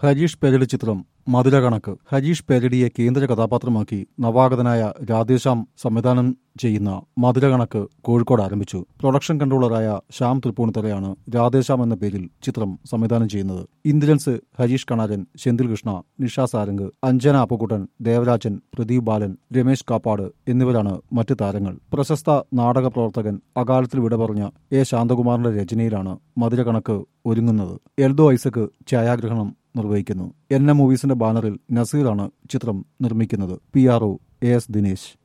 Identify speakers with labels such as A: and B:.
A: ഹരീഷ് പേരടി ചിത്രം മധുരകണക്ക് ഹരീഷ് പേരടിയെ കേന്ദ്ര കഥാപാത്രമാക്കി നവാഗതനായ രാധേശ്യാം സംവിധാനം ചെയ്യുന്ന മധുരകണക്ക് കോഴിക്കോട് ആരംഭിച്ചു പ്രൊഡക്ഷൻ കൺട്രോളറായ ശ്യാം തൃപ്പൂണിത്തറയാണ് രാധേശ്യാം എന്ന പേരിൽ ചിത്രം സംവിധാനം ചെയ്യുന്നത് ഇന്ദ്രൻസ് ഹരീഷ് കണാരൻ സെന്തിൽ കൃഷ്ണ നിഷ സാരംഗ് അഞ്ജന അപ്പുക്കുട്ടൻ ദേവരാജൻ പ്രദീപ് ബാലൻ രമേശ് കാപ്പാട് എന്നിവരാണ് മറ്റ് താരങ്ങൾ പ്രശസ്ത നാടക പ്രവർത്തകൻ അകാലത്തിൽ വിട പറഞ്ഞ എ ശാന്തകുമാറിന്റെ രചനയിലാണ് മധുരകണക്ക് ഒരുങ്ങുന്നത് എൽദോ ഐസക് ഛായാഗ്രഹണം നിർവഹിക്കുന്നു എൻ എം മൂവീസിന്റെ ബാനറിൽ നസീറാണ് ചിത്രം നിർമ്മിക്കുന്നത് P R O A S Dinesh